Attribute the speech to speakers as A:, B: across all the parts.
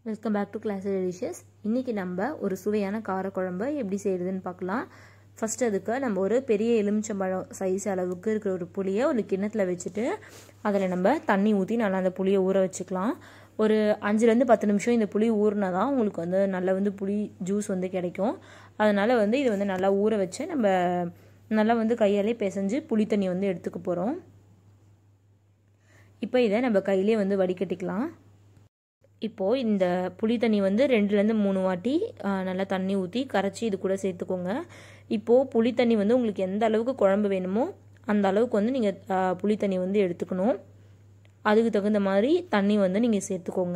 A: welcome back to class delicious இன்றைக்கி நம்ம ஒரு சுவையான காரக்குழம்பு எப்படி செய்கிறதுன்னு பார்க்கலாம் ஃபஸ்ட் அதுக்கு நம்ம ஒரு பெரிய எலுமிச்சம்பழம் சைஸ் அளவுக்கு இருக்கிற ஒரு புளியை ஒரு கிண்ணத்தில் வச்சுட்டு அதில் நம்ம தண்ணி ஊற்றி நல்லா அந்த புளியை ஊற வச்சுக்கலாம் ஒரு அஞ்சுலேருந்து பத்து நிமிஷம் இந்த புளி ஊறினா தான் உங்களுக்கு வந்து நல்லா வந்து புளி ஜூஸ் வந்து கிடைக்கும் அதனால் வந்து இது வந்து நல்லா ஊற வச்சு நம்ம நல்லா வந்து கையாலே பிசைஞ்சு புளி தண்ணி வந்து எடுத்துக்க போகிறோம் இப்போ இதை நம்ம கையிலே வந்து வடிகட்டிக்கலாம் இப்போது இந்த புளி தண்ணி வந்து ரெண்டுலேருந்து மூணு வாட்டி நல்லா தண்ணி ஊற்றி கரைச்சி இது கூட சேர்த்துக்கோங்க இப்போது புளி தண்ணி வந்து உங்களுக்கு எந்த அளவுக்கு குழம்பு வேணுமோ அந்த அளவுக்கு வந்து நீங்கள் புளி தண்ணி வந்து எடுத்துக்கணும் அதுக்கு தகுந்த மாதிரி தண்ணி வந்து நீங்கள் சேர்த்துக்கோங்க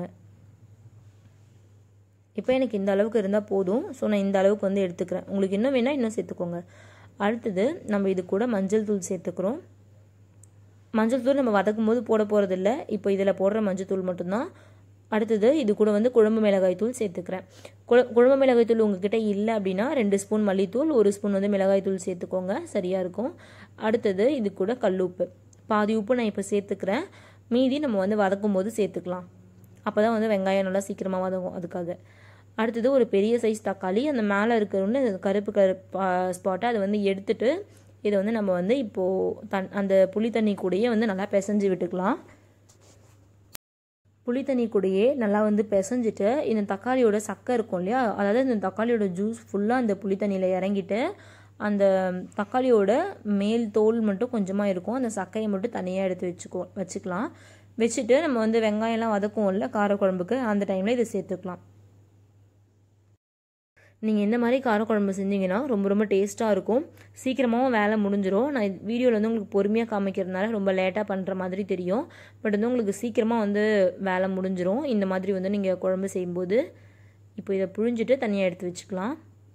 A: இப்போ எனக்கு இந்த அளவுக்கு இருந்தால் போதும் ஸோ நான் இந்த அளவுக்கு வந்து எடுத்துக்கிறேன் உங்களுக்கு இன்னும் வேணால் இன்னும் சேர்த்துக்கோங்க அடுத்தது நம்ம இது கூட மஞ்சள் தூள் சேர்த்துக்கிறோம் மஞ்சள் தூள் நம்ம வதக்கும் போது போட போகிறதில்ல இப்போ இதில் போடுற மஞ்சள் தூள் மட்டும்தான் அடுத்தது இது கூட வந்து குழம்பு மிளகாய் தூள் சேர்த்துக்கிறேன் குழம்பு மிளகாய் தூள் உங்ககிட்ட இல்லை அப்படின்னா ரெண்டு ஸ்பூன் மல்லித்தூள் ஒரு ஸ்பூன் வந்து மிளகாய் தூள் சேர்த்துக்கோங்க சரியாக இருக்கும் அடுத்தது இது கூட கல் உப்பு பாதி உப்பு நான் இப்போ சேர்த்துக்கிறேன் மீதி நம்ம வந்து வதக்கும் போது சேர்த்துக்கலாம் அப்போ தான் வந்து வெங்காயம் நல்லா சீக்கிரமாக வதங்கும் அதுக்காக அடுத்தது ஒரு பெரிய சைஸ் தக்காளி அந்த மேலே இருக்கிற கருப்பு கருப்பு ஸ்பாட்டை அதை வந்து எடுத்துட்டு இதை வந்து நம்ம வந்து இப்போது தன் அந்த புளி தண்ணி கூடயே வந்து நல்லா பிசைஞ்சு விட்டுக்கலாம் புளி தண்ணி கூடயே நல்லா வந்து பிசைஞ்சிட்டு இந்த தக்காளியோட சக்கை இருக்கும் இல்லையா அதாவது இந்த தக்காளியோட ஜூஸ் ஃபுல்லாக அந்த புளி தண்ணியில் இறங்கிட்டு அந்த தக்காளியோட மேல் தோல் மட்டும் கொஞ்சமாக இருக்கும் அந்த சக்கையை மட்டும் தனியாக எடுத்து வச்சுக்கோ வச்சுக்கலாம் வச்சுட்டு நம்ம வந்து வெங்காயம்லாம் வதக்குவோம்ல காரக்குழம்புக்கு அந்த டைமில் இதை சேர்த்துக்கலாம் நீங்கள் இந்த மாதிரி காரக்குழம்பு செஞ்சீங்கன்னா ரொம்ப ரொம்ப டேஸ்ட்டாக இருக்கும் சீக்கிரமாகவும் வேலை முடிஞ்சிடும் நான் வீடியோவில் வந்து உங்களுக்கு பொறுமையாக காமிக்கிறதுனால ரொம்ப லேட்டாக பண்ணுற மாதிரி தெரியும் பட் வந்து உங்களுக்கு சீக்கிரமாக வந்து வேலை முடிஞ்சிடும் இந்த மாதிரி வந்து நீங்கள் குழம்பு செய்யும்போது இப்போ இதை புழிஞ்சிட்டு தனியாக எடுத்து வச்சுக்கலாம்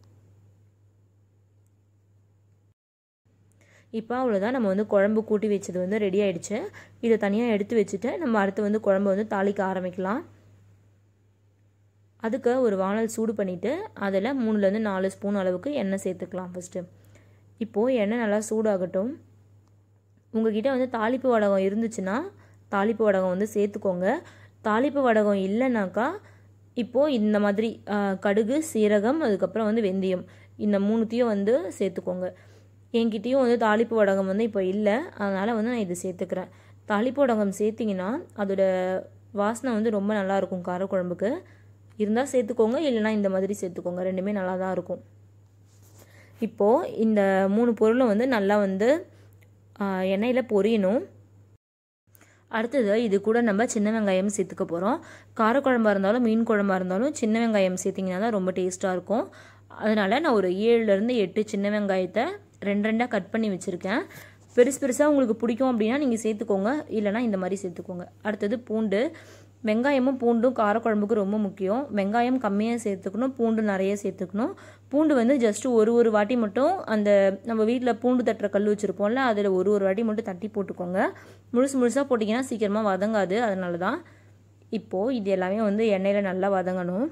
A: இப்போ அவ்வளோதான் நம்ம வந்து குழம்பு கூட்டி வச்சது வந்து ரெடி ஆகிடுச்சு இதை தனியாக எடுத்து வச்சுட்டு நம்ம அடுத்து வந்து குழம்பு வந்து தாளிக்க ஆரம்பிக்கலாம் அதுக்கு ஒரு வானல் சூடு பண்ணிவிட்டு அதில் மூணுலேருந்து நாலு ஸ்பூன் அளவுக்கு எண்ணெய் சேர்த்துக்கலாம் ஃபஸ்ட்டு இப்போது எண்ணெய் நல்லா சூடாகட்டும் உங்ககிட்ட வந்து தாளிப்பு வடகம் இருந்துச்சுன்னா தாளிப்பு வடகம் வந்து சேர்த்துக்கோங்க தாளிப்பு வடகம் இல்லைனாக்கா இப்போது இந்த மாதிரி கடுகு சீரகம் அதுக்கப்புறம் வந்து வெந்தயம் இந்த மூணுத்தையும் வந்து சேர்த்துக்கோங்க என்கிட்டயும் வந்து தாளிப்பு வடகம் வந்து இப்போ இல்லை அதனால் வந்து நான் இது சேர்த்துக்கிறேன் தாளிப்பு வடகம் சேர்த்திங்கன்னா அதோட வாசனை வந்து ரொம்ப நல்லாயிருக்கும் காரக்குழம்புக்கு இருந்தால் சேர்த்துக்கோங்க இல்லைனா இந்த மாதிரி சேர்த்துக்கோங்க ரெண்டுமே நல்லா தான் இருக்கும் இப்போது இந்த மூணு பொருளும் வந்து நல்லா வந்து எண்ணெயில் பொரியணும் அடுத்தது இது கூட நம்ம சின்ன வெங்காயம் சேர்த்துக்க போகிறோம் காரக்குழம்பாக இருந்தாலும் மீன் குழம்பாக இருந்தாலும் சின்ன வெங்காயம் சேர்த்திங்கன்னா தான் ரொம்ப டேஸ்ட்டாக இருக்கும் அதனால் நான் ஒரு ஏழுலேருந்து எட்டு சின்ன வெங்காயத்தை ரெண்டு ரெண்டாக கட் பண்ணி வச்சுருக்கேன் பெருசு பெருசாக உங்களுக்கு பிடிக்கும் அப்படின்னா நீங்கள் சேர்த்துக்கோங்க இல்லைனா இந்த மாதிரி சேர்த்துக்கோங்க அடுத்தது பூண்டு வெங்காயமும் பூண்டும் காரக்குழம்புக்கு ரொம்ப முக்கியம் வெங்காயம் கம்மியாக சேர்த்துக்கணும் பூண்டு நிறைய சேர்த்துக்கணும் பூண்டு வந்து ஜஸ்ட்டு ஒரு ஒரு வாட்டி மட்டும் அந்த நம்ம வீட்டில் பூண்டு தட்டுற கல் வச்சுருப்போம்ல அதில் ஒரு ஒரு வாட்டி மட்டும் தட்டி போட்டுக்கோங்க முழுசு முழுசாக போட்டிங்கன்னா சீக்கிரமாக வதங்காது அதனால தான் இப்போது இது எல்லாமே வந்து எண்ணெயில் நல்லா வதங்கணும்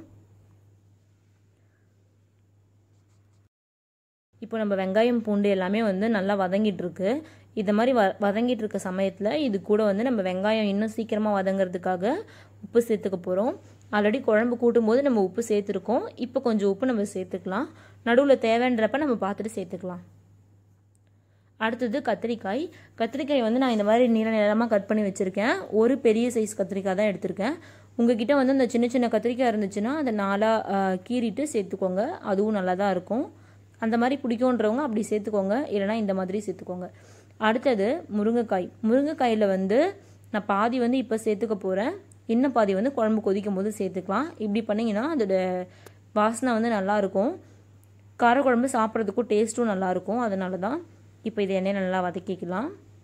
A: இப்போ நம்ம வெங்காயம் பூண்டு எல்லாமே வந்து நல்லா வதங்கிட்டு இருக்கு இந்த மாதிரி வ வதங்கிட்டு இருக்க சமயத்தில் இது கூட வந்து நம்ம வெங்காயம் இன்னும் சீக்கிரமாக வதங்கிறதுக்காக உப்பு சேர்த்துக்க போகிறோம் ஆல்ரெடி குழம்பு கூட்டும் போது நம்ம உப்பு சேர்த்துருக்கோம் இப்போ கொஞ்சம் உப்பு நம்ம சேர்த்துக்கலாம் நடுவில் தேவைன்றப்ப நம்ம பார்த்துட்டு சேர்த்துக்கலாம் அடுத்தது கத்திரிக்காய் கத்திரிக்காய் வந்து நான் இந்த மாதிரி நீள நிலமாக கட் பண்ணி வச்சுருக்கேன் ஒரு பெரிய சைஸ் கத்திரிக்காய் தான் எடுத்திருக்கேன் உங்ககிட்ட வந்து இந்த சின்ன சின்ன கத்திரிக்காய் இருந்துச்சுன்னா அதை நாளாக கீறிட்டு சேர்த்துக்கோங்க அதுவும் நல்லா தான் இருக்கும் அந்த மாதிரி பிடிக்குன்றவங்க அப்படி சேர்த்துக்கோங்க இல்லைனா இந்த மாதிரி சேர்த்துக்கோங்க அடுத்தது முருங்கைக்காய் முருங்கைக்காயில் வந்து நான் பாதி வந்து இப்போ சேர்த்துக்க போகிறேன் இன்னும் பாதி வந்து குழம்பு கொதிக்கும் போது சேர்த்துக்கலாம் இப்படி பண்ணிங்கன்னா அதோட வாசனை வந்து நல்லாயிருக்கும் காரக்குழம்பு சாப்பிட்றதுக்கும் டேஸ்ட்டும் நல்லாயிருக்கும் அதனால தான் இப்போ இதை எண்ணெய் நல்லா வதக்கிக்கலாம்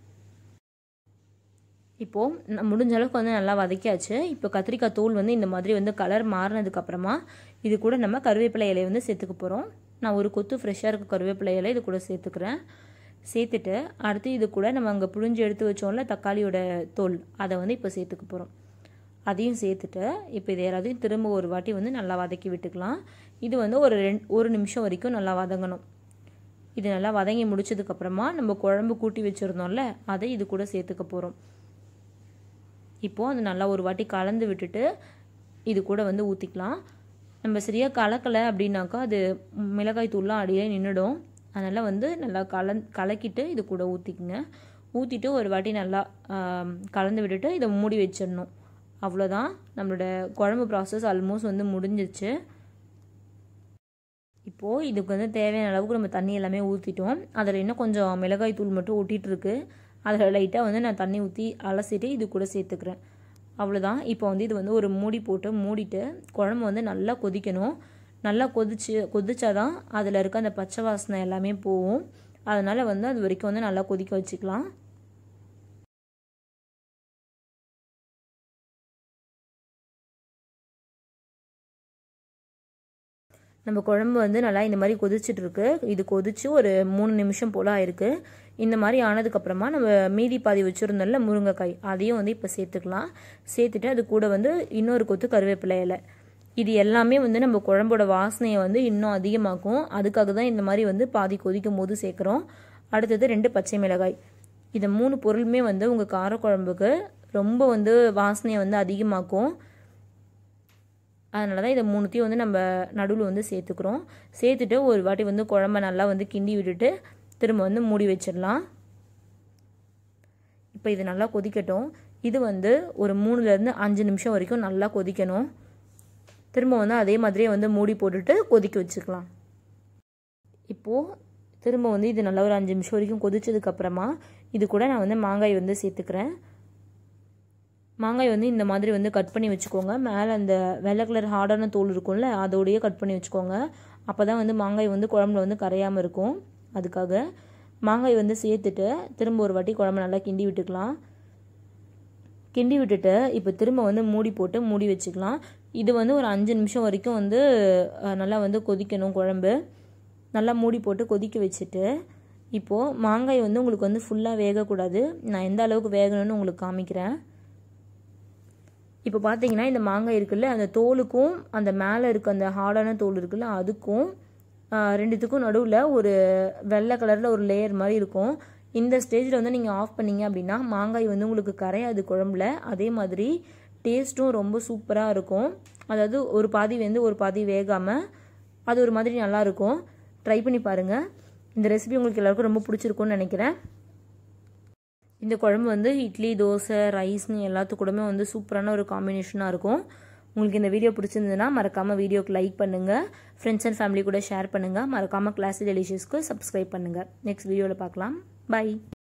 A: இப்போது முடிஞ்ச அளவுக்கு வந்து நல்லா வதக்கியாச்சு இப்போ கத்திரிக்காய் தூள் வந்து இந்த மாதிரி வந்து கலர் மாறினதுக்கப்புறமா இது கூட நம்ம கருவேப்பிலை இலையை வந்து சேர்த்துக்க போகிறோம் நான் ஒரு கொத்து ஃப்ரெஷ்ஷாக இருக்க கருவேப்பிலை இலை இது கூட சேர்த்துக்கிறேன் சேர்த்துட்டு அடுத்து இது கூட நம்ம அங்கே புழிஞ்சு எடுத்து வச்சோம்ல தக்காளியோட தோல் அதை வந்து இப்போ சேர்த்துக்க போகிறோம் அதையும் சேர்த்துட்டு இப்போ இது எல்லாத்தையும் திரும்ப ஒரு வாட்டி வந்து நல்லா வதக்கி விட்டுக்கலாம் இது வந்து ஒரு ரெண்டு ஒரு நிமிஷம் வரைக்கும் நல்லா வதங்கணும் இது நல்லா வதங்கி முடிச்சதுக்கப்புறமா நம்ம குழம்பு கூட்டி வச்சுருந்தோம்ல அதை இது கூட சேர்த்துக்க போகிறோம் இப்போது அது நல்லா ஒரு வாட்டி கலந்து விட்டுட்டு இது கூட வந்து ஊற்றிக்கலாம் நம்ம சரியாக கலக்கலை அப்படின்னாக்கா அது மிளகாய் தூள்லாம் அடியே நின்றுடும் அதனால் வந்து நல்லா கலந் கலக்கிட்டு இது கூட ஊற்றிக்குங்க ஊற்றிட்டு ஒரு வாட்டி நல்லா கலந்து விட்டுட்டு இதை மூடி வச்சிடணும் அவ்வளோதான் நம்மளோட குழம்பு ப்ராசஸ் ஆல்மோஸ்ட் வந்து முடிஞ்சிச்சு இப்போது இதுக்கு வந்து தேவையான அளவுக்கு நம்ம தண்ணி எல்லாமே ஊற்றிட்டோம் அதில் இன்னும் கொஞ்சம் மிளகாய் தூள் மட்டும் ஒட்டிகிட்ருக்கு அதில் லைட்டாக வந்து நான் தண்ணி ஊற்றி அலசிட்டு இது கூட சேர்த்துக்கிறேன் அவ்வளோதான் இப்போ வந்து இது வந்து ஒரு மூடி போட்டு மூடிட்டு குழம்பு வந்து நல்லா கொதிக்கணும் நல்லா கொதிச்சு கொதிச்சாதான் அதில் இருக்க அந்த பச்சை வாசனை எல்லாமே போகும் அதனால் வந்து அது வரைக்கும் வந்து நல்லா கொதிக்க வச்சுக்கலாம் நம்ம குழம்பு வந்து நல்லா இந்த மாதிரி கொதிச்சிட்ருக்கு இது கொதிச்சு ஒரு மூணு நிமிஷம் போல் ஆயிருக்கு இந்த மாதிரி ஆனதுக்கப்புறமா நம்ம மீதி பாதி வச்சுருந்தோம்ல முருங்கைக்காய் அதையும் வந்து இப்போ சேர்த்துக்கலாம் சேர்த்துட்டு அது கூட வந்து இன்னொரு கொத்து கருவேப்பிலை இலை இது எல்லாமே வந்து நம்ம குழம்போட வாசனையை வந்து இன்னும் அதிகமாக்கும் அதுக்காக தான் இந்த மாதிரி வந்து பாதி கொதிக்கும் போது சேர்க்குறோம் அடுத்தது ரெண்டு பச்சை மிளகாய் இந்த மூணு பொருளுமே வந்து உங்கள் காரக்குழம்புக்கு ரொம்ப வந்து வாசனையை வந்து அதிகமாக்கும் அதனால தான் இதை மூணுத்தையும் வந்து நம்ம நடுவில் வந்து சேர்த்துக்கிறோம் சேர்த்துட்டு ஒரு வாட்டி வந்து குழம்ப நல்லா வந்து கிண்டி விட்டுட்டு திரும்ப வந்து மூடி வச்சிடலாம் இப்போ இது நல்லா கொதிக்கட்டும் இது வந்து ஒரு மூணுலேருந்து அஞ்சு நிமிஷம் வரைக்கும் நல்லா கொதிக்கணும் திரும்ப வந்து அதே மாதிரியே வந்து மூடி போட்டுட்டு கொதிக்க வச்சுக்கலாம் இப்போது திரும்ப வந்து இது நல்லா ஒரு அஞ்சு நிமிஷம் வரைக்கும் கொதிச்சதுக்கப்புறமா இது கூட நான் வந்து மாங்காய் வந்து சேர்த்துக்கிறேன் மாங்காய் வந்து இந்த மாதிரி வந்து கட் பண்ணி வச்சுக்கோங்க மேலே அந்த வெள்ளை கலர் ஹார்டான தோல் இருக்கும்ல அதோடையே கட் பண்ணி வச்சுக்கோங்க அப்போ தான் வந்து மாங்காய் வந்து குழம்புல வந்து கரையாமல் இருக்கும் அதுக்காக மாங்காய் வந்து சேர்த்துட்டு திரும்ப ஒரு வாட்டி குழம்பு நல்லா கிண்டி விட்டுக்கலாம் கிண்டி விட்டுட்டு இப்போ திரும்ப வந்து மூடி போட்டு மூடி வச்சுக்கலாம் இது வந்து ஒரு அஞ்சு நிமிஷம் வரைக்கும் வந்து நல்லா வந்து கொதிக்கணும் குழம்பு நல்லா மூடி போட்டு கொதிக்க வச்சுட்டு இப்போது மாங்காய் வந்து உங்களுக்கு வந்து ஃபுல்லாக வேகக்கூடாது நான் எந்த அளவுக்கு வேகணும்னு உங்களுக்கு காமிக்கிறேன் இப்போ பார்த்தீங்கன்னா இந்த மாங்காய் இருக்குல்ல அந்த தோலுக்கும் அந்த மேலே இருக்க அந்த ஹார்டான தோல் இருக்குல்ல அதுக்கும் ரெண்டுத்துக்கும் நடுவில் ஒரு வெள்ளை கலரில் ஒரு லேயர் மாதிரி இருக்கும் இந்த ஸ்டேஜில் வந்து நீங்கள் ஆஃப் பண்ணீங்க அப்படின்னா மாங்காய் வந்து உங்களுக்கு கரையாது குழம்புல அதே மாதிரி டேஸ்ட்டும் ரொம்ப சூப்பராக இருக்கும் அதாவது ஒரு பாதி வந்து ஒரு பாதி வேகாமல் அது ஒரு மாதிரி நல்லாயிருக்கும் ட்ரை பண்ணி பாருங்கள் இந்த ரெசிபி உங்களுக்கு எல்லாருக்கும் ரொம்ப பிடிச்சிருக்கும்னு நினைக்கிறேன் இந்த குழம்பு வந்து இட்லி தோசை ரைஸ்னு எல்லாத்துக்கூடமே வந்து சூப்பரான ஒரு காம்பினேஷனாக இருக்கும் உங்களுக்கு இந்த வீடியோ பிடிச்சிருந்ததுன்னா மறக்காமல் வீடியோக்கு லைக் பண்ணுங்கள் ஃப்ரெண்ட்ஸ் அண்ட் ஃபேமிலி கூட ஷேர் பண்ணுங்கள் மறக்காமல் கிளாஸ் டெலிஷியஸ்க்கு சப்ஸ்கிரைப் பண்ணுங்கள் நெக்ஸ்ட் வீடியோவில் பார்க்கலாம் பை